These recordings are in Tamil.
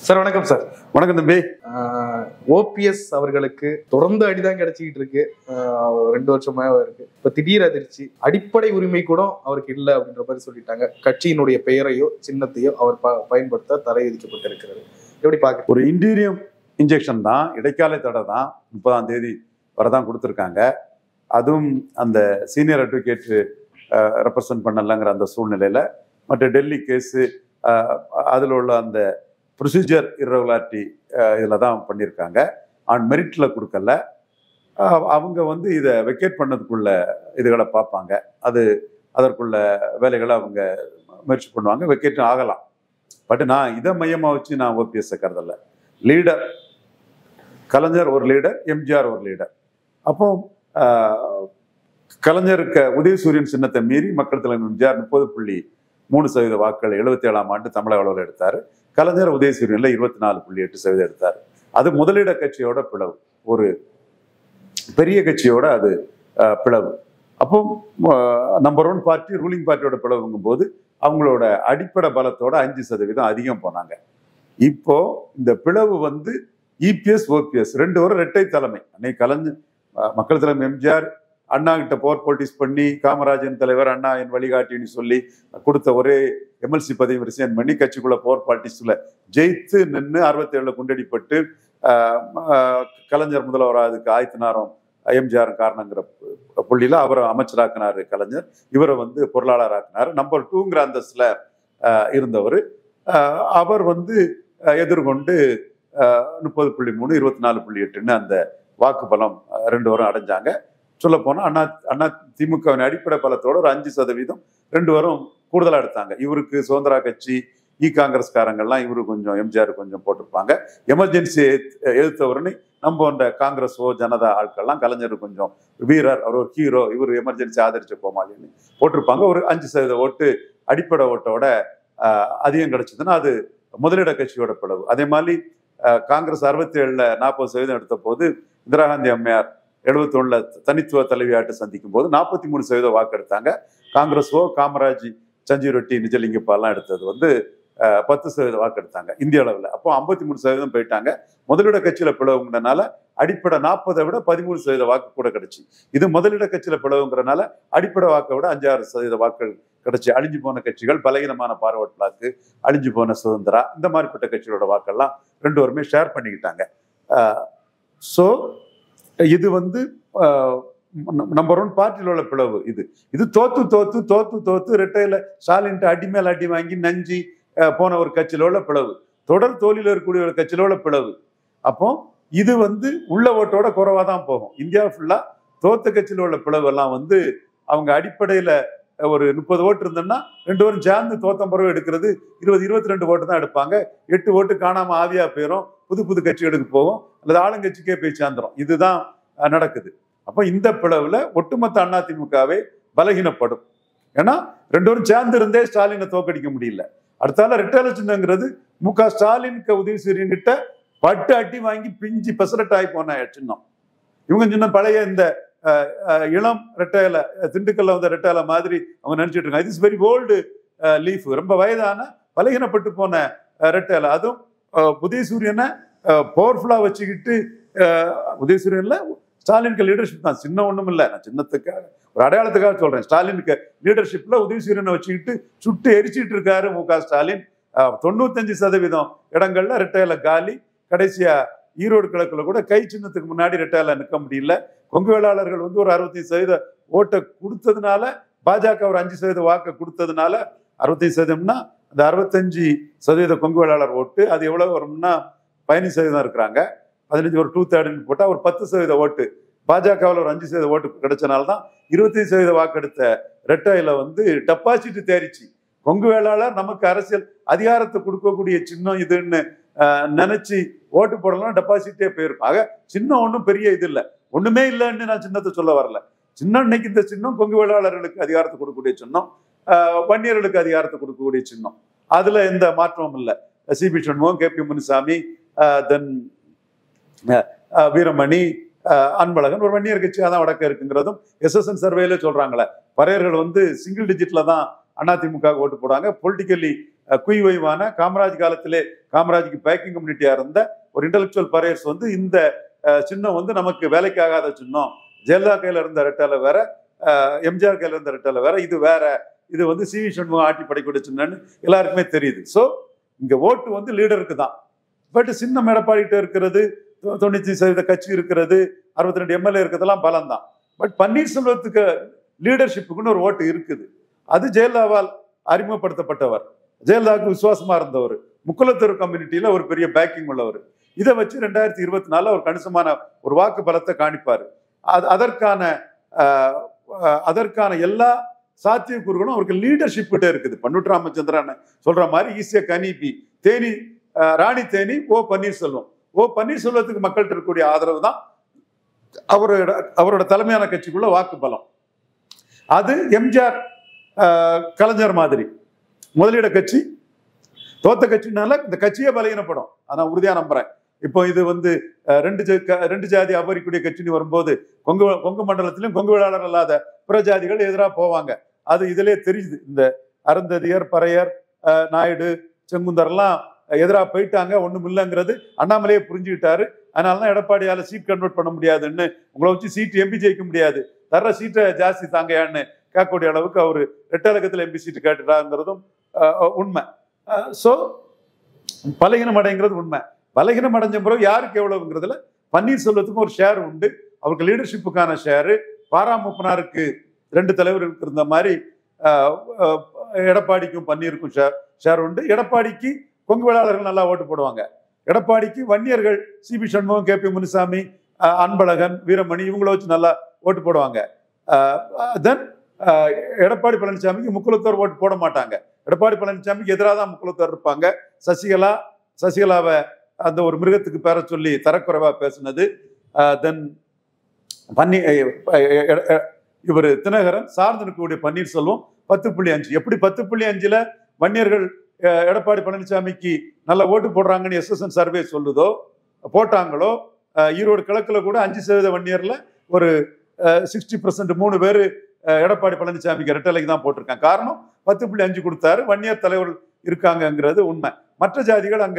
சார் வணக்கம் சார் வணக்கம் தம்பி ஓபிஎஸ் அவர்களுக்கு தொடர்ந்து அடிதான் கிடைச்சிக்கிட்டு இருக்கு ஆஹ் ரெண்டு வருஷமா இருக்கு இப்ப திடீர் அதிர்ச்சி அடிப்படை உரிமை கூட அவருக்கு இல்லை அப்படின்ற மாதிரி சொல்லிட்டாங்க கட்சியினுடைய பெயரையோ சின்னத்தையோ அவர் ப- பயன்படுத்த தடை விதிக்கப்பட்டிருக்கிறது எப்படி பாக்க ஒரு இன்டீரியம் இன்ஜெக்ஷன் தான் இடைக்கால தடை தான் முப்பதாம் தேதி வரதான் கொடுத்துருக்காங்க அதுவும் அந்த சீனியர் அட்வொகேட் ரெப்ரசன்ட் பண்ணலங்கிற அந்த சூழ்நிலையில மற்ற டெல்லி கேஸு அதில் உள்ள அந்த ப்ரொசீஜர் irregularity இதில் தான் பண்ணியிருக்காங்க ஆன் மெரிட்டில் கொடுக்கல அஹ், அவங்க வந்து இதை வெக்கேட் பண்ணதுக்குள்ள இதுகளை பார்ப்பாங்க அது அதற்குள்ள வேலைகளை அவங்க முயற்சி பண்ணுவாங்க வெக்கேட் ஆகலாம் பட் நான் இதை மையமாக வச்சு நான் ஓபிஎஸ் கருதல லீடர் கலைஞர் ஒரு லீடர் எம்ஜிஆர் ஒரு லீடர் அப்போ ஆஹ், கலைஞருக்கு உதயசூரியன் சின்னத்தை மீறி மக்கள் தலைவர் எம்ஜிஆர் முப்பது புள்ளி மூணு சதவீத வாக்குகள் எழுபத்தி ஏழாம் ஆண்டு தமிழக அளவில் எடுத்தார் கலைஞர் உதயசூரியனில் இருபத்தி நாலு புள்ளி எட்டு சதவீதம் எடுத்தார் அது முதலிட கட்சியோட பிளவு ஒரு பெரிய கட்சியோட அது ஆஹ், பிளவு அப்போ நம்பர் ஒன் பார்ட்டி ரூலிங் பார்ட்டியோட பிளவுங்கும் போது அவங்களோட அடிப்படை பலத்தோட அஞ்சு சதவீதம் அதிகம் போனாங்க இப்போ இந்த பிளவு வந்து இபிஎஸ் ஓபிஎஸ் ரெண்டு வரும் இரட்டை தலைமை அன்னைக்கு கலைஞர் அஹ், மக்கள் தலைமை எம்ஜிஆர் அண்ணா கிட்ட போர் போலிட்டிஸ் பண்ணி காமராஜன் தலைவர் அண்ணா என் வழிகாட்டின்னு சொல்லி கொடுத்த ஒரே எம்எல்சி பதவி ரிசைன் பண்ணி கட்சிக்குள்ள போர் பாலிட்டிக்ஸ்ல ஜெயித்து நின்று அறுபத்தேழுல குண்டடிப்பட்டு அஹ், அஹ், கலைஞர் முதல்வராதுக்கு ஆயத்தினாரம் எம்ஜிஆர் காரணங்கிற பு- புள்ளியில அவரை அமைச்சராக்குனாரு கலைஞர் இவரை வந்து பொருளாளர் ஆக்கினார் நம்பர் டூங்கிற அந்தஸ்துல அஹ், இருந்தவர் அஹ், அவர் வந்து அஹ், எதிர்கொண்டு முப்பது புள்ளி மூணு இருபத்தி நாலு புள்ளி எட்டுன்னு அந்த வாக்கு பலம் அஹ், ரெண்டு வரும் அடைஞ்சாங்க சொல்ல போனா அண்ணா அண்ணா திமுகவின் அடிப்படை பலத்தோட ஒரு அஞ்சு சதவீதம் ரெண்டு வரும் கூடுதலா எடுத்தாங்க இவருக்கு சுதந்திரா கட்சி இ காங்கிரஸ்காரங்கள்லாம் இவரு கொஞ்சம் எம்ஜிஆர் கொஞ்சம் போட்டிருப்பாங்க எமர்ஜென்சி எதிர்த்தவர்னு நம்ம அந்த காங்கிரஸோ ஜனதா ஆட்கள்லாம் கலைஞர் கொஞ்சம் வீரர் அவர் ஒரு ஹீரோ இவர் எமர்ஜென்சி ஆதரிச்ச கோமாளின்னு போட்டிருப்பாங்க ஒரு அஞ்சு சதவீத ஓட்டு அடிப்படை ஓட்டோட ஆஹ், அதிகம் கிடைச்சதுன்னா அது முதலிட கட்சியோட பிளவு அதே மாதிரி ஆஹ், காங்கிரஸ் அறுபத்தி ஏழுல நாற்பது சதவீதம் எடுத்த போது இந்திரா காந்தி அம்மையார் எழுபத்தி ஒண்ணுல தனித்துவ தலைவியாட்டு சந்திக்கும் போது நாற்பத்தி மூணு சதவீதம் வாக்கு எடுத்தாங்க காங்கிரஸோ காமராஜ் சஞ்சீவ் ரெட்டி நிஜலிங்கப்பாலாம் எடுத்தது வந்து ஆஹ், பத்து சதவீத வாக்கு எடுத்தாங்க இந்திய அளவில் அப்போ ஐம்பத்தி மூணு சதவீதம் போயிட்டாங்க முதலிட கட்சியில பிளவுங்கிறனால அடிப்படை நாற்பதை விட பதிமூணு சதவீத வாக்கு கூட கிடைச்சு இது முதலிட கட்சியில பிளவுங்கிறனால அடிப்படை வாக்கை விட அஞ்சாறு சதவீத வாக்குகள் கிடைச்சு அழிஞ்சு போன கட்சிகள் பலகீனமான பார்வர்ட் பிளாக்கு அழிஞ்சு போன சுதந்திரா இந்த மாதிரிப்பட்ட கட்சிகளோட வாக்கெல்லாம் ரெண்டு பேருமே ஷேர் பண்ணிக்கிட்டாங்க ஸோ இது வந்து நம்பர் ஒன் பார்ட்டியில் உள்ள பிளவு இது இது தோத்து தோத்து தோத்து தோத்து ரெட்டையில ஸ்டாலின்ட்டு அடி மேல் அடி வாங்கி நஞ்சி அஹ், போன ஒரு கட்சியில உள்ள பிளவு தொடர் தோல்வியில் இருக்கக்கூடிய ஒரு கட்சியில உள்ள பிளவு அப்போ இது வந்து உள்ள ஓட்டோட குறைவா தான் போகும் இந்தியா ஃபுல்லா தோத்த கட்சியில உள்ள பிளவு எல்லாம் வந்து அவங்க அடிப்படையில ஒரு முப்பது ஓட்டு இருந்தோம்னா ரெண்டு பேரும் சேர்ந்து தோத்தம் பிறகு எடுக்கிறது இருபது இருபத்தி ரெண்டு ஓட்டு தான் எடுப்பாங்க எட்டு ஓட்டு காணாம ஆவியா போயிடும் புது புது கட்சிகளுக்கு போகும் அல்லது ஆளுங்கட்சிக்கே போய் சேர்ந்துரும் இதுதான் அஹ், நடக்குது அப்போ இந்த பிளவுல ஒட்டுமொத்த அதிமுகவே பலகீனப்படும் ஏன்னா ரெண்டு பேரும் சேர்ந்து இருந்தே ஸ்டாலினை தோக்கடிக்க முடியல அடுத்தால ரெட்டால சின்னங்கிறது மு க ஸ்டாலினுக்கு உதவி செய்யறிங்கிட்ட பட்டு அட்டி வாங்கி பிஞ்சு பெசரட் ஆகி போன சின்னம் இவங்க சின்ன பழைய இந்த அஹ், அஹ், இளம் ரெட்டையில திண்டுக்கல்ல வந்த ரெட்டையில மாதிரி அவங்க நினைச்சிட்டு இருக்காங்க இஸ் வெரி ஓல்டு லீஃப் ரொம்ப வயதான பலகீனப்பட்டு போன அஹ், ரெட்டையில அதுவும் அஹ், உதயசூரியனை பவர்ஃபுல்லா வச்சுக்கிட்டு அஹ், உதயசூரியன்ல ஸ்டாலினுக்கு லீடர்ஷிப் தான் சின்ன ஒண்ணும் இல்லை நான் சின்னத்துக்காக ஒரு அடையாளத்துக்காக சொல்றேன் ஸ்டாலினுக்கு லீடர்ஷிப்ல உதயசூரியனை வச்சுக்கிட்டு சுட்டு எரிச்சிட்டு இருக்காரு மு க ஸ்டாலின் அஹ், தொண்ணூத்தஞ்சு சதவீதம் இடங்கள்ல ரெட்டையில காலி கடைசியா ஈரோடு கிழக்குல கூட கை சின்னத்துக்கு முன்னாடி ரெட்டையில நிற்க முடியல கொங்கு வேளாளர்கள் வந்து ஒரு அறுபத்தஞ்சு சதவீத ஓட்டை கொடுத்ததுனால பாஜக ஒரு அஞ்சு சதவீத வாக்கை கொடுத்ததுனால அறுபத்தஞ்சு சதவீதம்னா அந்த அறுபத்தஞ்சு சதவீத கொங்கு வேளாளர் ஓட்டு அது எவ்வளவு வரும்னா பதினஞ்சு சதவீதம் இருக்கிறாங்க பதினஞ்சு ஒரு டூ தேர்டுன்னு போட்டால் ஒரு பத்து சதவீத ஓட்டு பாஜகவில் ஒரு அஞ்சு சதவீத ஓட்டு கிடைச்சனால தான் இருபத்தஞ்சு சதவீத வாக்கெடுத்த ரெட்டையில வந்து டெபாசிட் தேறிச்சு கொங்கு வேளாளர் நமக்கு அரசியல் அதிகாரத்தை கொடுக்கக்கூடிய சின்னம் இதுன்னு ஆஹ், நினைச்சு ஓட்டு போடலாம் டெபாசிட்டே போயிருக்கும் ஆக சின்னம் ஒன்றும் பெரிய இது இல்லை ஒண்ணுமே இல்லைன்னு நான் சின்னத்தை சொல்ல வரல சின்னம் இன்னைக்கு இந்த சின்னம் கொங்கு வேளாளர்களுக்கு அதிகாரத்தை கொடுக்கக்கூடிய சின்னம் ஆஹ், வன்னியர்களுக்கு அதிகாரத்தை கொடுக்கக்கூடிய சின்னம் அதுல எந்த மாற்றமும் இல்லை CP Shanmugam K P Munusamy then Veeramani ஆஹ், அன்பழகன் ஒரு வன்னியர் கட்சியாக தான் வடக்க இருக்குங்கிறதும் எஸ்எஸ்என் சர்வேல சொல்றாங்களே பறையர்கள் வந்து சிங்கிள் டிஜிட்ல தான் அதிமுக ஓட்டு போடுவாங்க பொலிட்டிக்கலி அஹ், குய்வைவான காமராஜ் காலத்திலே காமராஜுக்கு பேக்கிங் கம்யூனிட்டியா இருந்த ஒரு இன்டெலெக்சுவல் பரையர்ஸ் வந்து இந்த அஹ், சின்னம் வந்து நமக்கு வேலைக்கு ஆகாத சின்னம் ஜெயலலிதா கையில இருந்த ரெட்டால வேற அஹ், எம்ஜிஆர் கையில இருந்த ரெட்டால வேற இது வேற இது வந்து சி வி சண்முகம் ஆட்டி படைக்கூடிய சின்னம்னு எல்லாருக்குமே தெரியுது ஸோ இங்க ஓட்டு வந்து லீடருக்கு தான் பட் சின்னம் எடப்பாடிட்ட இருக்கிறது தொ- தொண்ணூத்தி சதவீத கட்சி இருக்கிறது அறுபத்தி ரெண்டு எம்எல்ஏ இருக்கிறதெல்லாம் பலம் தான் பட் பன்னீர்செல்வத்துக்கு லீடர்ஷிப்புக்குன்னு ஒரு ஓட்டு இருக்குது அது ஜெயலலிதாவால் அறிமுகப்படுத்தப்பட்டவர் ஜெயலலிதாவுக்கு விசுவாசமா இருந்தவர் முக்குலத்தூர் கம்யூனிட்டியில ஒரு பெரிய பேக்கிங் உள்ளவர் இதை வச்சு ரெண்டாயிரத்தி இருபத்தி நாலுல ஒரு கணிசமான ஒரு வாக்கு பலத்தை காணிப்பாரு அது அதற்கான ஆஹ், ஆஹ், அதற்கான எல்லா சாத்தியக்கூறுகளும் அவருக்கு லீடர்ஷிப் கிட்ட இருக்குது பன்னூற்று ராமச்சந்திரன் சொல்ற மாதிரி ஈஸியா கனிபி தேனி ஆஹ், ராணி தேனி ஓ பன்னீர்செல்வம் ஓ பன்னீர்செல்வத்துக்கு மக்கள்கிட்ட இருக்கக்கூடிய ஆதரவு தான் அவரோட அவரோட தலைமையான கட்சிக்குள்ள வாக்கு பலம் அது எம்ஜிஆர் ஆஹ், கலைஞர் மாதிரி முதலிட கட்சி தோத்த கட்சினால இந்த கட்சியே பலகீனப்படும் அதை நான் உறுதியா நம்புறேன் இப்போ இது வந்து அஹ், ரெண்டு ஜா- க- ரெண்டு ஜாதி அபரிக்கூடிய கட்சின்னு வரும்போது கொங்கு கொங்கு மண்டலத்திலும் கொங்கு வேளாளர் இல்லாத பிற ஜாதிகள் எதிராக போவாங்க அது இதிலே தெரியுது இந்த அருந்ததியர் பறையர் அஹ், நாயுடு செங்குந்தர்லாம் எதிராக போயிட்டாங்க ஒண்ணும் இல்லைங்கிறது அண்ணாமலையே புரிஞ்சுக்கிட்டாரு அதனால தான் எடப்பாடியால சீட் கன்வெர்ட் பண்ண முடியாதுன்னு உங்களை வச்சு சீட் எம்பி ஜெயிக்க முடியாது தர்ற சீட்டை ஜாஸ்தி தாங்கயான்னு கேட்கக்கூடிய அளவுக்கு அவர் ரெட்டலகத்தில் எம்பி சீட்டு கேட்டுட்டாங்கிறதும் அஹ், உண்மை ஸோ பலகீனம் அடைங்கிறது உண்மை பலகீனம் அடைஞ்ச பிறகு யாருக்கு எவ்வளவுங்கிறதுல பன்னீர்செல்வத்துக்கும் ஒரு ஷேர் உண்டு அவருக்கு லீடர்ஷிப்புக்கான ஷேரு பாராமுப்பனாருக்கு ரெண்டு தலைவர்களுக்கு இருந்த மாதிரி ஆஹ், ஆஹ், எடப்பாடிக்கும் பன்னீருக்கும் ஷேர் ஷேர் உண்டு எடப்பாடிக்கு கொங்கு வேளாளர்கள் நல்லா ஓட்டு போடுவாங்க எடப்பாடிக்கு வன்னியர்கள் CP Shanmugam K P Munusamy ஆஹ், அன்பழகன் வீரமணி இவங்கள வச்சு நல்லா ஓட்டு போடுவாங்க தென் எடப்பாடி பழனிசாமிக்கு முக்குலத்தோர் ஓட்டு போட மாட்டாங்க எடப்பாடி பழனிசாமிக்கு எதிராக தான் முக்குலத்தோர் இருப்பாங்க சசிகலா சசிகலாவை அந்த ஒரு மிருகத்துக்கு பேர சொல்லி தரக்குறைவா பேசுனது தென் பன்னி இவர் தினகரன் சார்ந்து இருக்கக்கூடிய பன்னீர்செல்வம் பத்து புள்ளி அஞ்சு எப்படி பத்து புள்ளி அஞ்சுல வன்னியர்கள் அஹ், எடப்பாடி பழனிசாமிக்கு நல்ல ஓட்டு போடுறாங்கன்னு எஸ்எஸ்என் சர்வே சொல்லுதோ போட்டாங்களோ அஹ், ஈரோடு கிழக்குல கூட அஞ்சு சதவீத வன்னியர்ல ஒரு சிக்ஸ்டி பர்சன்ட் மூணு பேர் எடப்பாடி பழனிசாமிக்கு ரெட்டலைக்கு தான் போட்டிருக்காங்க காரணம் பத்து புள்ளி அஞ்சு கொடுத்தாரு வன்னியர் தலைவர்கள் இருக்காங்கங்கிறது உண்மை மற்ற ஜாதிகள் அங்க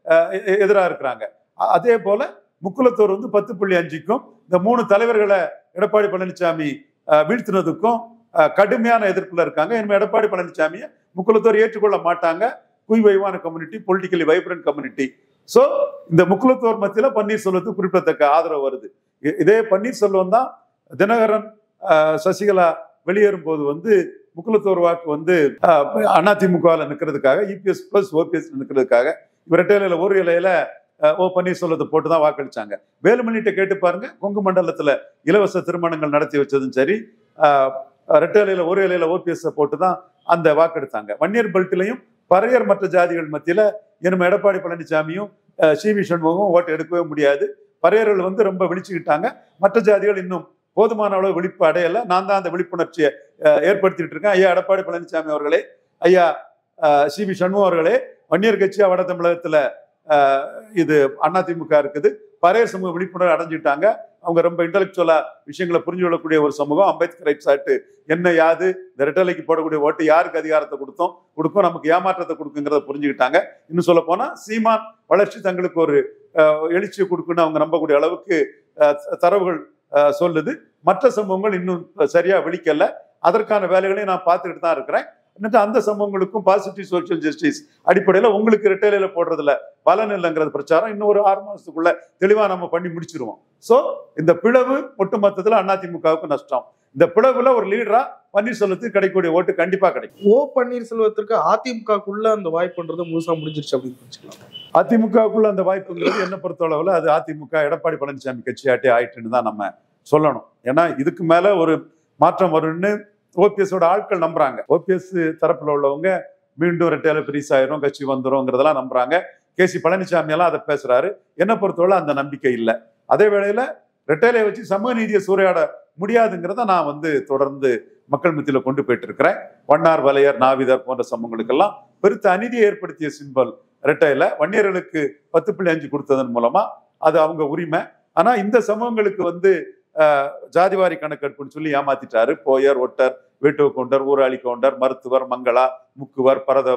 எதிராக இருக்கிறாங்க அ- அதே போல முக்குலத்தோர் வந்து பத்து புள்ளி அஞ்சுக்கும் இந்த மூணு தலைவர்களை எடப்பாடி பழனிசாமி அஹ், வீழ்த்தினதுக்கும் அஹ், கடுமையான எதிர்ப்புல இருக்காங்க இனிமே எடப்பாடி பழனிசாமியை முக்குலத்தோர் ஏற்றுக்கொள்ள மாட்டாங்க குய்வைவான community politically vibrant community so இந்த முக்குலத்தோர் மத்தியில பன்னீர்செல்வத்துக்கு குறிப்பிடத்தக்க ஆதரவு வருது இ- இதே பன்னீர்செல்வம் தான் தினகரன் அஹ், சசிகலா வெளியேறும் போது வந்து முக்குலத்தோர் வாக்கு வந்து அதிமுகவில் நிற்கிறதுக்காக இபிஎஸ் பிளஸ் ஓபிஎஸ் நிற்கிறதுக்காக இரட்டையில ஒரு இலையில அஹ், ஓ பன்னீர்செல்வத்தை போட்டு தான் வாக்களிச்சாங்க வேலுமணிகிட்ட கேட்டு பாருங்க கொங்கு மண்டலத்துல இலவச திருமணங்கள் நடத்தி வச்சதும் சரி அஹ், ரெட்டையில ஒரு இலையில ஓபிஎஸ் போட்டு தான் அந்த வாக்கெடுத்தாங்க வன்னியர் பெல்ட்லையும் பறையர் மற்ற ஜாதிகள் மத்தியில இனிமே எடப்பாடி பழனிசாமியும் அஹ், சி வி சண்முகம் ஓட்டு எடுக்கவே முடியாது பறையர்கள் வந்து ரொம்ப விழிச்சுக்கிட்டாங்க மற்ற ஜாதிகள் இன்னும் போதுமான அளவு விழிப்பு அடையல நான் தான் அந்த விழிப்புணர்ச்சியை அஹ், ஏற்படுத்திட்டு இருக்கேன் ஐயா எடப்பாடி பழனிசாமி அவர்களே ஐயா சி வி சண்முகம் அவர்களே வன்னியர் கட்சியா வட தமிழகத்துல அஹ், இது அதிமுக இருக்குது பறையர் சமூக விழிப்புணர்வு அடைஞ்சிட்டாங்க அவங்க ரொம்ப இன்டலெக்சுவலா விஷயங்களை புரிஞ்சு கொள்ளக்கூடிய ஒரு சமூகம் அம்பேத்கர் ரைட்ஸ் ஆக்ட் என்ன யாது இந்த ரெட்டலைக்கு போடக்கூடிய ஓட்டு யாருக்கு அதிகாரத்தை கொடுத்தோம் கொடுக்கும் நமக்கு ஏமாற்றத்தை கொடுக்குங்கிறத புரிஞ்சுக்கிட்டாங்க இன்னும் சொல்ல போனா சீமான் வளர்ச்சி தங்களுக்கு ஒரு அஹ், எழுச்சியை கொடுக்குன்னு அவங்க நம்பக்கூடிய அளவுக்கு அஹ், தரவுகள் அஹ், சொல்லுது மற்ற சமூகங்கள் இன்னும் சரியா விழிக்கல அதற்கான வேலைகளையும் நான் பார்த்துக்கிட்டு தான் இருக்கிறேன் இன்னும் அந்த சமூகங்களுக்கும் பாசிட்டிவ் சோஷியல் ஜஸ்டிஸ் அடிப்படையில் உங்களுக்கு ரிட்டைலில போடுறதுல பலன் இல்லைங்கிறது பிரச்சாரம் இன்னும் ஒரு ஆறு மாசத்துக்குள்ள தெளிவா நம்ம பண்ணி முடிச்சிருவோம் சோ இந்த பிளவு ஒட்டுமொத்தத்துல அதிமுகவுக்கு நஷ்டம் இந்த பிளவுல ஒரு லீடரா பன்னீர்செல்வத்துக்கு கிடைக்கக்கூடிய ஓட்டு கண்டிப்பா கிடைக்கும் ஓ பன்னீர்செல்வத்திற்கு அதிமுகக்குள்ள அந்த வாய்ப்புன்றது முழுசா முடிஞ்சிருச்சு அப்படின்னு புரிஞ்சுக்கலாம் அதிமுகவுக்குள்ள அந்த வாய்ப்புங்கிறது என்ன பொறுத்தளவுல அது அதிமுக எடப்பாடி பழனிசாமி கட்சியாட்டி ஆயிட்டுன்னு தான் நம்ம சொல்லணும் ஏன்னா இதுக்கு மேல ஒரு மாற்றம் வரும்னு ஓபிஎஸோட ஆட்கள் நம்புறாங்க ஓபிஎஸ் தரப்புல உள்ளவங்க மீண்டும் ரெட்டையில பெரிசாயிரும் கட்சி வந்துரும்ங்கிறதெல்லாம் நம்புறாங்க கே சி பழனிசாமி எல்லாம் அதை பேசுறாரு என்ன பொறுத்தவரை அந்த நம்பிக்கை இல்லை அதே வேளையில ரெட்டையிலை வச்சு சமூக நீதியை சூறையாட முடியாதுங்கிறத நான் வந்து தொடர்ந்து மக்கள் மத்தியில கொண்டு போயிட்டு இருக்கிறேன் வண்ணார் வலையர் நாவிதர் போன்ற சமூகங்களுக்கெல்லாம் பெருத்த அநீதியை ஏற்படுத்திய சிம்பல் ரெட்டையில வன்னியர்களுக்கு பத்து புள்ளி அஞ்சு கொடுத்ததன் மூலமா அது அவங்க உரிமை ஆனா இந்த சமூகங்களுக்கு வந்து ஆஹ், ஜாதிவாரி கணக்கெடுப்புன்னு சொல்லி ஏமாத்திட்டாரு போயர் ஒட்டர் வேட்டுவ கவுண்டர் ஊராளி கவுண்டர் மருத்துவர் மங்களா முக்குவர் பரதவர்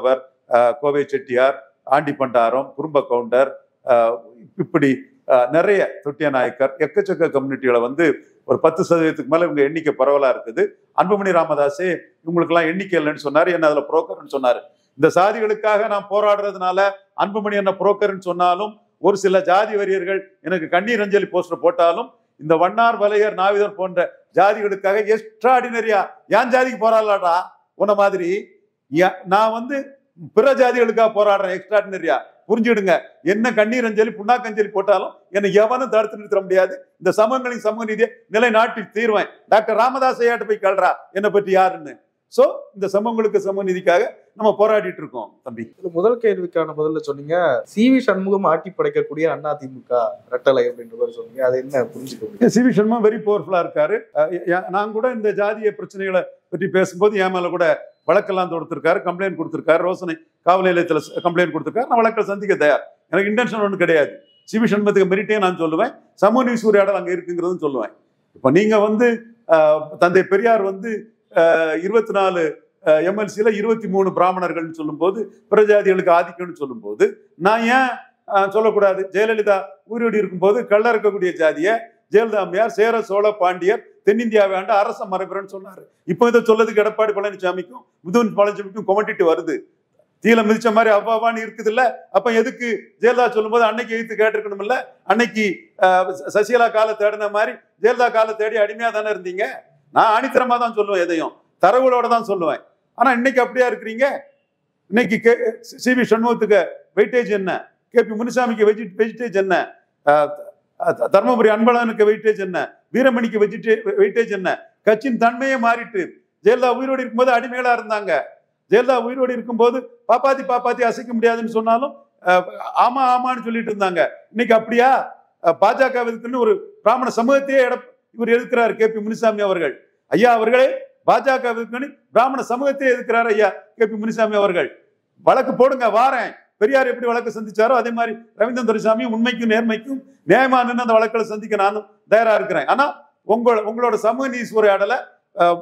அஹ், கோவை செட்டியார் ஆண்டி பண்டாரம் குறும்ப கவுண்டர் அஹ், இப்படி அஹ், நிறைய தொட்டிய நாயக்கர் எக்கச்சக்க கம்யூனிட்டிகளை வந்து ஒரு பத்து சதவீதத்துக்கு மேல இவங்க எண்ணிக்கை பரவலா இருக்குது அன்புமணி ராமதாஸே இவங்களுக்கெல்லாம் எண்ணிக்கை இல்லைன்னு சொன்னாரு என்ன அதுல புரோக்கர்னு சொன்னாரு இந்த சாதிகளுக்காக நான் போராடுறதுனால அன்புமணி என்ன புரோக்கர்னு சொன்னாலும் ஒரு சில ஜாதி வரியர்கள் எனக்கு கண்ணீர் அஞ்சலி போஸ்டர் போட்டாலும் இந்த வண்ணார் வலையர் நாவிதர் போன்ற ஜாதிகளுக்காக எக்ஸ்ட்ராடினரியா என் ஜாதிக்கு போராடலாடா உன்ன மாதிரி ஏன் நான் வந்து பிற ஜாதிகளுக்காக போராடுறேன் எக்ஸ்ட்ராடினரியா புரிஞ்சுடுங்க என்ன கண்ணீர் அஞ்சலி புண்ணாக்கஞ்சலி போட்டாலும் என்னை எவனும் தடுத்து நிறுத்த முடியாது இந்த சமூகங்களின் சமூக நீதியை நிலைநாட்டி தீர்வேன் டாக்டர் ராமதாஸ் ஐயாட்ட போய் கல்றா என்னை பற்றி யாருன்னு சோ இந்த சமூகங்களுக்கு சமூக நீதிக்காக நம்ம போராடிட்டு இருக்கோம் தம்பி இதுல முதல் கேள்விக்கான பதில்ல சொன்னீங்க சி வி சண்முகம் ஆட்டி படைக்கக்கூடிய அண்ணா திமுக ரெட்டலை அப்படின்ற மாதிரி சொன்னீங்க அதை என்ன புரிஞ்சுக்க முடியும் சி வி சர்மா வெரி பவர்ஃபுல்லா இருக்காரு அஹ் ய- நான் கூட இந்த ஜாதிய பிரச்சனைகளை பற்றி பேசும்போது என் மேல கூட வழக்கெல்லாம் தொடுத்திருக்காரு கம்ப்ளைண்ட் கொடுத்திருக்காரு ரோசனை காவல் நிலையத்தில் கம்ப்ளைண்ட் கொடுத்திருக்காரு நான் வழக்கில் சந்திக்க தயார் எனக்கு இன்டென்ஷன் ஒன்றும் கிடையாது சி வி சண்முகத்துக்கு மெரிட்டே நான் சொல்லுவேன் சமூக நீதி சூறையாடல் அங்கே இருக்குங்கிறதும் சொல்லுவேன் இப்போ நீங்க வந்து அஹ், தந்தை பெரியார் வந்து இருபத்தி நாலு எம்எல்சியில் இருபத்தி மூணு பிராமணர்கள்னு சொல்லும்போது பிரஜாதிகளுக்கு ஆதிக்கம்னு சொல்லும்போது நான் ஏன் அஹ், சொல்லக்கூடாது ஜெயலலிதா உயிரோடு இருக்கும்போது கள்ள இருக்கக்கூடிய ஜாதியை ஜெயலலிதா அம்மையார் சேர சோழ பாண்டியர் தென்னிந்தியாவை ஆண்ட அரச மரபிறன்னு சொன்னாரு இப்போ இதை சொல்லதுக்கு எடப்பாடி பழனிசாமிக்கும் முதுவன் பழனிசாமிக்கும் கொமட்டிட்டு வருது தீல மிதிச்ச மாதிரி அவ்வாவான்னு இருக்குது இல்ல அப்ப எதுக்கு ஜெயலலிதா சொல்லும்போது அன்னைக்கு எழுத்து கேட்டிருக்கணும் இல்ல அன்னைக்கு அஹ், ச- சசிகலா காலை தேடின மாதிரி ஜெயலலிதா காலை தேடி அடிமையா தானே இருந்தீங்க நான் ஆணித்தரமா தான் சொல்லுவேன் எதையும் தரவுகளோட தான் சொல்லுவேன் ஆனா இன்னைக்கு அப்படியா இருக்கிறீங்க இன்னைக்கு கே சி வி சண்முகத்துக்கு வெயிட்டேஜ் என்ன கே பி முனுசாமிக்கு வெஜி வெஜிடேஜ் என்ன அஹ், த- தர்மபுரி அன்பழகனுக்கு வெயிட்டேஜ் என்ன வீரமணிக்கு வெஜிடே வெயிட்டேஜ் என்ன கட்சியின் தன்மையே மாறிட்டு ஜெயலலிதா உயிரோடு இருக்கும்போது அடிமைகளா இருந்தாங்க ஜெயலலிதா உயிரோடு இருக்கும்போது பாப்பாத்தி பாப்பாத்தி அசைக்க முடியாதுன்னு சொன்னாலும் அஹ், ஆமா ஆமான்னு சொல்லிட்டு இருந்தாங்க இன்னைக்கு அப்படியா அஹ், பாஜகவிற்குன்னு ஒரு பிராமண சமூகத்தையே எட இவர் எதிர்க்கிறார் கே பி முனுசாமி அவர்கள் ஐயா அவர்களே பாஜகவிற்குன்னு பிராமண சமூகத்தையே எதிர்க்கிறார் ஐயா கே பி முனுசாமி அவர்கள் வழக்கு போடுங்க வாரேன் பெரியார் எப்படி வழக்கு சந்திச்சாரோ அதே மாதிரி ரவீந்திரன் துரைசாமி உண்மைக்கும் நேர்மைக்கும் நியாயமா நின்று அந்த வழக்குகளை சந்திக்க நானும் தயாரா இருக்கிறேன் ஆனா உங்களோட உங்களோட சமூக நீதி சூறையாடலை அஹ்,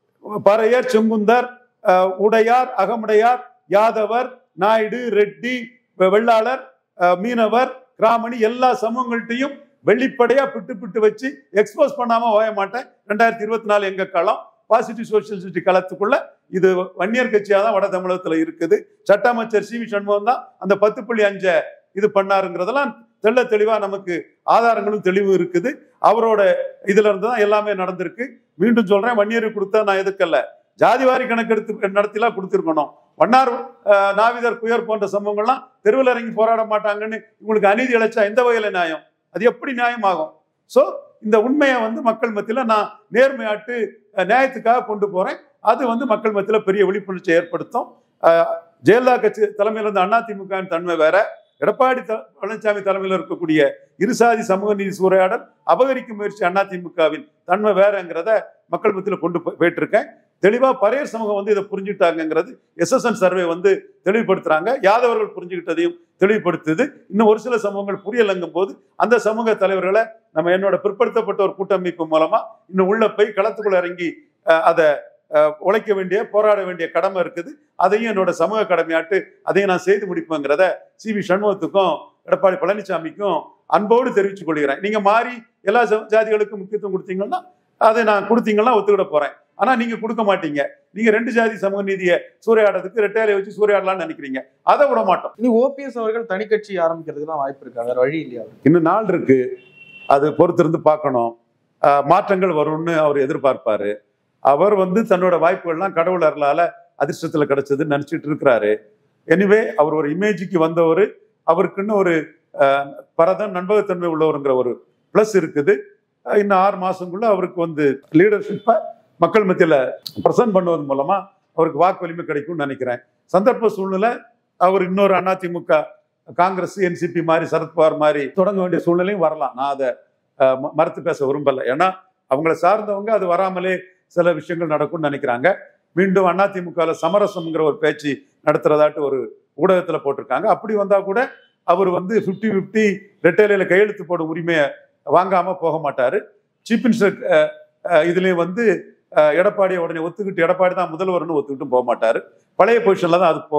பறையர் செங்குந்தர் அஹ், உடையார் அகமுடையார் யாதவர் நாயுடு ரெட்டி வெ- வெள்ளாளர் அஹ், மீனவர் கிராமணி எல்லா சமூகங்கள்ட்டையும் வெளிப்படையா பிட்டு பிட்டு வச்சு எக்ஸ்போஸ் பண்ணாம ஓய மாட்டேன் ரெண்டாயிரத்தி இருபத்தி நாலு எங்க களம் பாசிட்டிவ் சோசியலிஸ்ட் களத்துக்குள்ள இது வன்னியர் கட்சியா தான் வட தமிழகத்துல இருக்குது சட்ட அமைச்சர் சி வி சண்முகம் தான் அந்த பத்து புள்ளி அஞ்ச இது பண்ணாருங்கிறதெல்லாம் தெள்ள தெளிவா நமக்கு ஆதாரங்களும் தெளிவும் இருக்குது அவரோட இதுல இருந்து தான் எல்லாமே நடந்திருக்கு மீண்டும் சொல்றேன் வன்னியருக்கு கொடுத்தா நான் எதுக்கல்ல ஜாதிவாரி கணக்கெடுத்து நடத்திலாம் கொடுத்துருக்கணும் வண்ணார் அஹ், நாவிதர் குயர் போன்ற சம்பவங்கள்லாம் தெருவில் இறங்கி போராட மாட்டாங்கன்னு இவங்களுக்கு அநீதி இழைச்சா எந்த வகையில நியாயம் அது எப்படி நியாயமாகும் ஸோ இந்த உண்மையை வந்து மக்கள் மத்தியில நான் நேர்மையாட்டு அஹ், நியாயத்துக்காக கொண்டு போறேன் அது வந்து மக்கள் மத்தியில பெரிய விழிப்புணர்ச்சி ஏற்படுத்தும் அஹ், ஜெயலலிதா கட்சி தலைமையில இருந்த அதிமுக தன்மை வேற எடப்பாடி த- பழனிசாமி தலைமையில் இருக்கக்கூடிய இருசாதி சமூக நீதி சூறையாடல் அபகரிக்கும் முயற்சி அதிமுகவின் தன்மை வேறங்கிறத மக்கள் மத்தியில கொண்டு போய்- போயிட்டு இருக்கேன் தெளிவா பரையர் சமூகம் வந்து இதை புரிஞ்சுக்கிட்டாங்கிறது எஸ்எஸ்என் சர்வே வந்து தெளிவுபடுத்துறாங்க யாதவர்கள் புரிஞ்சுக்கிட்டதையும் தெளிவுபடுத்துது இன்னும் ஒரு சில சமூகங்கள் புரியலங்கும் போது அந்த சமூக தலைவர்களை நம்ம என்னோட பிற்படுத்தப்பட்ட ஒரு கூட்டமைப்பு மூலமா இன்னும் உள்ள போய் களத்துக்குள்ள இறங்கி அஹ், அதை அஹ், உழைக்க வேண்டிய போராட வேண்டிய கடமை இருக்குது அதையும் என்னோட சமூக கடமையாட்டு அதையும் நான் செய்து முடிப்பேங்கிறத சி வி சண்முகத்துக்கும் எடப்பாடி பழனிசாமிக்கும் அன்போடு தெரிவித்துக் கொள்கிறேன் நீங்க மாறி எல்லா ஜா- ஜாதிகளுக்கும் முக்கியத்துவம் கொடுத்தீங்கன்னா அதை நான் கொடுத்தீங்கன்னா ஒத்துக்கிட போறேன் ஆனா நீங்க கொடுக்க மாட்டீங்க நீங்க ரெண்டு ஜாதி சமூக நீதியை சூறையாடுறதுக்கு ரெட்டையில வச்சு சூறையாடலாம்னு நினைக்கிறீங்க அதை விட மாட்டோம் இனி ஓபிஎஸ் அவர்கள் தனி கட்சி ஆரம்பிக்கிறதுக்கு தான் வாய்ப்பு இருக்கா வேற வழி இல்லையா இன்னும் நாள் இருக்கு அது பொறுத்திருந்து பார்க்கணும் ஆஹ் மாற்றங்கள் வரும்னு அவர் எதிர்பார்ப்பாரு அவர் வந்து தன்னோட வாய்ப்புகள்லாம் கடவுள் அருளால அதிர்ஷ்டத்துல கிடைச்சதுன்னு நினைச்சிட்டு இருக்கிறாரு எனிவே அவர் ஒரு இமேஜுக்கு வந்தவர் அவருக்குன்னு ஒரு ஆஹ், பரதம் நண்பகத்தன்மை உள்ளவருங்கிற ஒரு ப்ளஸ் இருக்குது ஆஹ் இன்னும் ஆறு மாசங்குள்ள அவருக்கு வந்து லீடர்ஷிப்பை மக்கள் மத்தியில ப்ரெசென்ட் பண்ணுவதன் மூலமா அவருக்கு வாக்கு வலிமை கிடைக்கும்னு நினைக்கிறேன் சந்தர்ப்ப சூழ்நிலை அவர் இன்னொரு அதிமுக காங்கிரஸ் என்சிபி மாதிரி சரத்பவார் மாதிரி தொடங்க வேண்டிய சூழ்நிலையும் வரலாம் நான் அதை அஹ், ம- மறுத்து பேச விரும்பல ஏன்னா அவங்கள சார்ந்தவங்க அது வராமலே சில விஷயங்கள் நடக்கும்னு நினைக்கிறாங்க மீண்டும் அதிமுகவில் சமரசம்ங்கிற ஒரு பேச்சு நடத்துறதாட்டு ஒரு ஊடகத்துல போட்டிருக்காங்க அப்படி வந்தா கூட அவர் வந்து 50 ஃபிஃப்டி ரெட்டையில கையெழுத்து போடும் உரிமையை வாங்காம போக மாட்டாரு சீஃப் மினிஸ்டர் இதுலயும் வந்து அஹ், எடப்பாடியை உடனே ஒத்துக்கிட்டு எடப்பாடி தான் முதல்வர்னு ஒத்துக்கிட்டும் போக மாட்டாரு பழைய பொசிஷன்ல தான் அது போகும்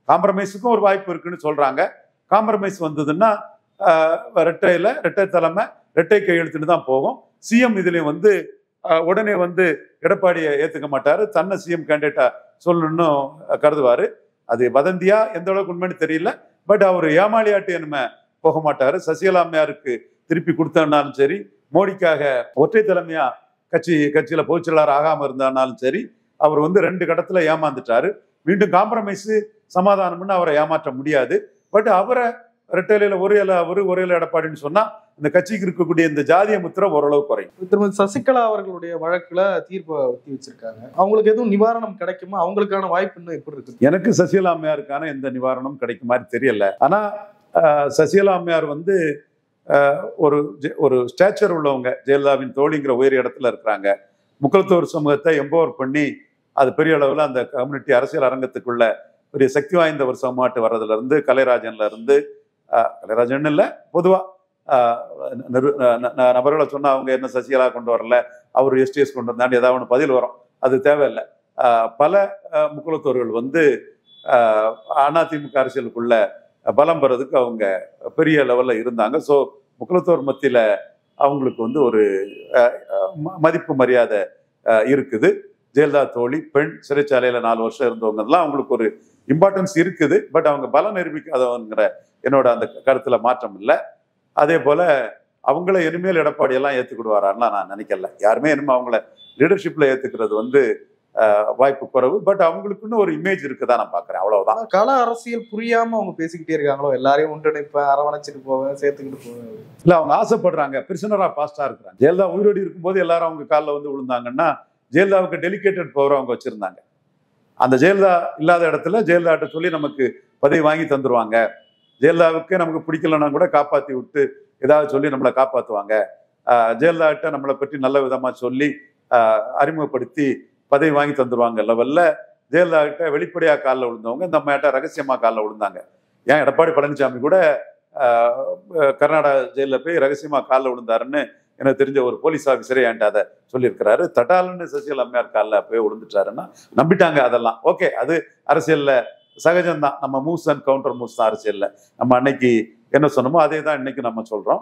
காம்ப்ரமைஸுக்கும் ஒரு வாய்ப்பு இருக்குன்னு சொல்றாங்க காம்ப்ரமைஸ் வந்ததுன்னா ஆஹ், ரெட்டையில ரெட்டை தலைமை ரெட்டை கையெழுத்துன்னு தான் போகும் சிஎம் இதுலயும் வந்து ஆஹ், உடனே வந்து எடப்பாடியை ஏத்துக்க மாட்டாரு தன்னை சிஎம் கேண்டிடேட்டா சொல்லணும்னு கருதுவாரு அது வதந்தியா எந்த அளவுக்கு உண்மைன்னு தெரியல பட் அவர் ஏமாளியாட்டு என்னமே போக மாட்டாரு சசிகலா அம்மையாருக்கு திருப்பி கொடுத்தனாலும் சரி மோடிக்காக ஒற்றை தலைமையா கட்சி கட்சியில பொதுச்செயலாளர் ஆகாம இருந்தாலும் சரி அவர் வந்து ரெண்டு கடத்துல ஏமாந்துட்டாரு மீண்டும் காம்ப்ரமைஸ் சமாதானம்னு அவரை ஏமாற்ற முடியாது பட் அவரை ரெட்டையில ஒரு இலை அவரு ஒரு இலை எடப்பாடின்னு சொன்னா இந்த கட்சிக்கு இருக்கக்கூடிய இந்த ஜாதிய முத்திரம் ஓரளவு குறையும் திருமதி சசிகலா அவர்களுடைய வழக்குல தீர்ப்பை ஒத்தி வச்சிருக்காங்க அவங்களுக்கு எதுவும் நிவாரணம் கிடைக்குமா அவங்களுக்கான வாய்ப்பு இன்னும் எப்படி இருக்கு எனக்கு சசிகலா அம்மையாருக்கான எந்த நிவாரணம் கிடைக்கும் மாதிரி தெரியல ஆனா ஆஹ், சசிகலா அம்மையார் வந்து ஆஹ், ஒரு ஜெ- ஒரு ஸ்டேச்சர் உள்ளவங்க ஜெயலலிதாவின் தோழிங்கிற உயர் இடத்துல இருக்கிறாங்க முக்கலத்தோர் சமூகத்தை எம்பவர் பண்ணி அது பெரிய அளவில் அந்த கம்யூனிட்டி அரசியல் அரங்கத்துக்குள்ள பெரிய சக்தி வாய்ந்த ஒரு சமமாட்டு வர்றதுல இருந்து கலைராஜன்ல இருந்து ஆஹ், கலைராஜன் இல்லை பொதுவா ஆஹ், நிரு- ந- ந- நபர்களை சொன்னா அவங்க என்ன சசிகலா கொண்டு வரல அவர் எஸ்டிஎஸ் கொண்டு வந்தாண்டு ஏதாவது ஒன்று பதில் வரும் அது தேவையில்லை ஆஹ், பல ஆஹ், முக்குலத்தோர்கள் வந்து ஆஹ், அதிமுக அரசியலுக்குள்ள பலம் பெறதுக்கு அவங்க பெரிய லெவல்ல இருந்தாங்க ஸோ முக்குலத்தோர் மத்தியில அவங்களுக்கு வந்து ஒரு ஆஹ், ஆஹ், ம- மதிப்பு மரியாதை ஆஹ், இருக்குது ஜெயலலிதா தோழி பெண் சிறைச்சாலையில நாலு வருஷம் இருந்தவங்கலாம் அவங்களுக்கு ஒரு இம்பார்ட்டன்ஸ் இருக்குது பட் அவங்க பலம் நிரூபிக்காதவங்கிற என்னோட அந்த கருத்துல மாற்றம் இல்லை அதே போல அவங்கள இனிமேல் எடப்பாடி எல்லாம் ஏத்துக்கிடுவாரான்னு நான் நினைக்கல யாருமே இனிமே அவங்கள லீடர்ஷிப்ல ஏத்துக்கிறது வந்து ஆஹ், வாய்ப்பு குறைவு பட் அவங்களுக்குன்னு ஒரு இமேஜ் இருக்குதான் நான் பாக்குறேன் அவ்வளவுதான் ஆனா கள அரசியல் புரியாம அவங்க பேசிக்கிட்டே இருக்காங்களோ எல்லாரையும் ஒன்றிணைப்பேன் அரவணைச்சிட்டு போவேன் சேர்த்துக்கிட்டு போவேன் இல்ல அவங்க ஆசைப்படுறாங்க பிரிசனரா பாஸ்டா இருக்கிறாங்க ஜெயலலிதா உயிரோடு இருக்கும்போது எல்லாரும் அவங்க காலில் வந்து விழுந்தாங்கன்னா ஜெயலலிதாவுக்கு டெலிகேட்டட் பவர் அவங்க வச்சிருந்தாங்க அந்த ஜெயலலிதா இல்லாத இடத்துல ஜெயலலிதாட்ட சொல்லி நமக்கு பதவி வாங்கி தந்துருவாங்க ஜெயலலிதாவுக்கு நமக்கு பிடிக்கலன்னா கூட காப்பாத்தி விட்டு ஏதாவது சொல்லி நம்மளை காப்பாத்துவாங்க ஆஹ் ஜெயலலிதாட்ட நம்மளை பற்றி நல்ல விதமா சொல்லி ஆஹ் அறிமுகப்படுத்தி பதவி வாங்கி தந்துருவாங்க லெவல்ல ஜெயலலிதா கிட்ட வெளிப்படையா காலில் விழுந்தவங்க இந்த அம்மையாட்ட ரகசியமா காலில் விழுந்தாங்க ஏன் எடப்பாடி பழனிசாமி கூட ஆஹ் அஹ் கர்நாடகா ஜெயிலில் போய் ரகசியமா காலில் விழுந்தாருன்னு எனக்கு தெரிஞ்ச ஒரு போலீஸ் ஆஃபீஸரே என்கிட்ட அதை சொல்லியிருக்கிறாரு தட்டாலன்னு சசிகலா அம்மையார் காலில் போய் விழுந்துட்டாருன்னா நம்பிட்டாங்க அதெல்லாம் ஓகே அது அரசியல்ல சகஜம்தான் நம்ம மூவ்ஸ் அண்ட் கவுண்டர் மூவ்ஸ் தான் அரசியல்ல நம்ம அன்னைக்கு என்ன சொன்னோமோ அதே தான் இன்னைக்கு நம்ம சொல்றோம்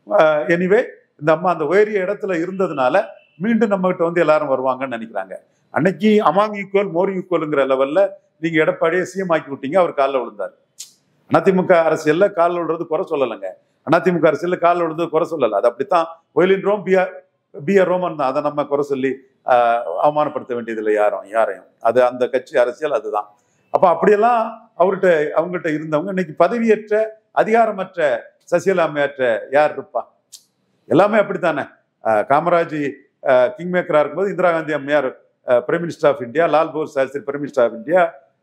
எனிவே இந்த அம்மா அந்த உயரிய இடத்துல இருந்ததுனால மீண்டும் நம்ம கிட்ட வந்து எல்லாரும் வருவாங்கன்னு நினைக்கிறாங்க அன்னைக்கு அமாங் ஈக்குவல் மோர் ஈக்குவலுங்கிற லெவல்ல நீங்க எடப்பாடியை சிஎம் ஆக்கி விட்டீங்க அவர் காலில் விழுந்தார் அதிமுக அரசியல்ல காலில் விழுறது குறை சொல்லலைங்க அதிமுக அரசியல்ல காலில் விழுந்தது குறை சொல்லலை அது அப்படித்தான் ஒயிலின் ரோம் பிஆர் பிஆர் ரோமன் தான் அதை நம்ம குறை சொல்லி ஆஹ், அவமானப்படுத்த வேண்டியதில்லை யாரும் யாரையும் அது அந்த கட்சி அரசியல் அதுதான் அப்ப அப்படியெல்லாம் அவர்கிட்ட அவங்ககிட்ட இருந்தவங்க இன்னைக்கு பதவியற்ற அதிகாரமற்ற சசிகலா அம்மையாற்ற யார் இருப்பா எல்லாமே அப்படித்தானே ஆஹ், காமராஜ் கிங் மேக்கரா இருக்கும்போது இந்திரா காந்தி அம்மையார் prime minister of India Lal Bahadur Shastri prime minister of India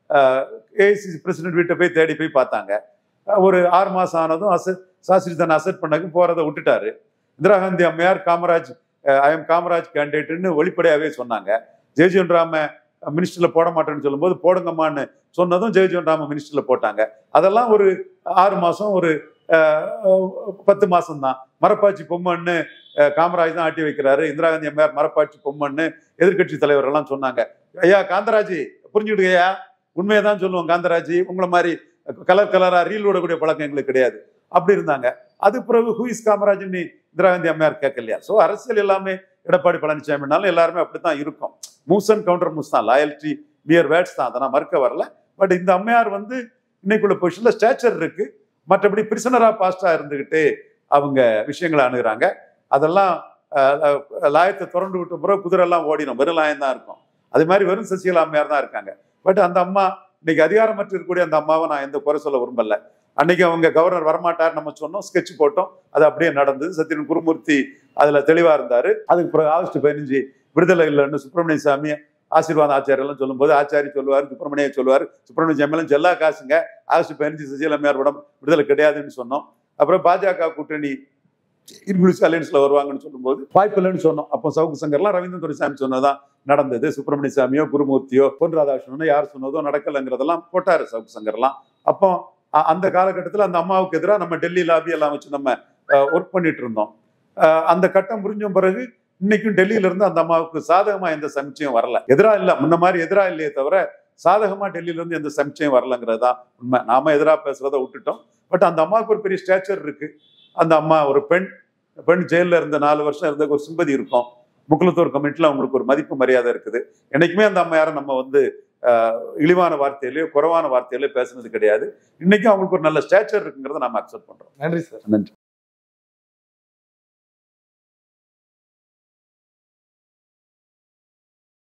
AICC president வீட்டை போய் தேடி போய் பார்த்தாங்க ஆஹ், ஒரு ஆறு மாசம் ஆனதும் அசட் சாஸ்திரி தன்னை அசட் பண்ணக்கு போறதை விட்டுட்டாரு இந்திரா காந்தி அம்மையார் காமராஜ் ஐ எம் காமராஜ் கேண்டிடேட்னு வெளிப்படையாவே சொன்னாங்க ஜெயஜீவன் ராம மினிஸ்டர்ல போட மாட்டேன்னு சொல்லும்போது போடுங்கம்மான்னு சொன்னதும் ஜெயஜீவன் ராம மினிஸ்டர்ல போட்டாங்க அதெல்லாம் ஒரு ஆறு மாசம் ஒரு அஹ், பத்து மாசம் தான் மரப்பாச்சி பொம்மன்னு அஹ், காமராஜ் தான் ஆட்டி வைக்கிறாரு இந்திரா காந்தி அம்மையார் மரப்பாச்சி பொம்மன்னு எதிர்க்கட்சி தலைவர் எல்லாம் சொன்னாங்க ஐயா காந்தராஜ் புரிஞ்சுக்கிடுங்கய்யா உண்மையை தான் சொல்லுவோம் காந்தராஜ் உங்களை மாதிரி கலர் கலரா ரீல் விடக்கூடிய பழக்கம் எங்களுக்கு கிடையாது அப்படி இருந்தாங்க அது பிறகு ஹூயிஸ் காமராஜ்னு இந்திரா காந்தி அம்மையார் கேட்கலையா ஸோ அரசியல் எல்லாமே எடப்பாடி பழனிசாமினாலும் எல்லாருமே அப்படித்தான் இருக்கும் மூஸ் அண்ட் கவுண்டர் மூஸ் தான் லாயல்ட்டி மியர் வேர்ட்ஸ் தான் அதை நான் மறுக்க வரல பட் இந்த அம்மையார் வந்து இன்னைக்குள்ள பொசிஷன்ல ஸ்டேச்சர் இருக்கு மற்றபடி பிரிசனரா பாஸ்டா இருந்துகிட்டு அவங்க விஷயங்களை அணுகுறாங்க அதெல்லாம் அஹ், அஹ், லாயத்தை திறந்து விட்ட பிறகு குதிரை எல்லாம் ஓடிடும் வெறும் லாயம் தான் இருக்கும் அது மாதிரி வெறும் சசிகலா அம்மையார் தான் இருக்காங்க பட் அந்த அம்மா இன்னைக்கு அதிகாரமற்ற இருக்கக்கூடிய அந்த அம்மாவை நான் எந்த குறை சொல்ல விரும்பல அன்னைக்கு அவங்க கவர்னர் வரமாட்டார் நம்ம சொன்னோம் ஸ்கெட்ச் போட்டோம் அது அப்படியே நடந்தது சத்யன் குருமூர்த்தி அதுல தெளிவா இருந்தாரு அதுக்கு பிறகு ஆகஸ்ட் பதினஞ்சு விடுதலை இல்லைன்னு சுப்பிரமணிய சாமி ஆசீர்வாத ஆச்சாரியெல்லாம் சொல்லும்போது ஆச்சாரி சொல்லுவார் சுப்பிரமணிய சொல்லுவார் சுப்பிரமணிய சாமியெல்லாம் செல்லா காசுங்க ஆகஸ்ட் பதினஞ்சு சசிகலா அம்மையார் படம் விடுதலை கிடையாதுன்னு சொன்னோம் அப்புறம் பாஜக கூட்டணி இங்கிலீஷ் அலையன்ஸ்ல வருவாங்கன்னு சொல்லும்போது வாய்ப்பு இல்லைன்னு சொன்னோம் அப்போ சவுக்கு சங்கர்லாம் ரவீந்திரன் துரைசாமி சொன்னதான் நடந்தது சுப்பிரமணிய சாமியோ குருமூர்த்தியோ பொன் ராதாகிருஷ்ணனோ யார் சொன்னதோ நடக்கலைங்கிறதெல்லாம் போட்டாரு சவுக்கு சங்கர்லாம் அப்போ அ- அந்த காலகட்டத்தில் அந்த அம்மாவுக்கு எதிராக நம்ம டெல்லி லாபி எல்லாம் வச்சு நம்ம ஒர்க் பண்ணிட்டு இருந்தோம் அஹ், அந்த கட்டம் புரிஞ்ச பிறகு இன்னைக்கும் டெல்லியில இருந்து அந்த அம்மாவுக்கு சாதகமா எந்த சமிச்சையும் வரல எதிரா இல்ல முன்ன மாதிரி எதிரா இல்லையே தவிர சாதகமா டெல்லியில இருந்து எந்த சமிச்சையும் வரலங்கிறது தான் உண்மை நாம எதிராக பேசுறத விட்டுட்டோம் பட் அந்த அம்மாவுக்கு ஒரு பெரிய ஸ்டேச்சர் இருக்கு அந்த அம்மா ஒரு பெண் பெண் ஜெயிலில் இருந்த நாலு வருஷம் இருந்ததுக்கு ஒரு சிம்பதி இருக்கும் முக்குலத்தூர் கமிட்டில அவங்களுக்கு ஒரு மதிப்பு மரியாதை இருக்குது என்னைக்குமே அந்த அம்மா யாரும் நம்ம வந்து ஆஹ், இழிவான வார்த்தையிலயோ குறைவான வார்த்தையிலயோ பேசுனது கிடையாது இன்னைக்கும் அவங்களுக்கு ஒரு நல்ல ஸ்டேச்சர் இருக்குங்கிறத நாம அக்செப்ட் பண்றோம் நன்றி சார் நன்றி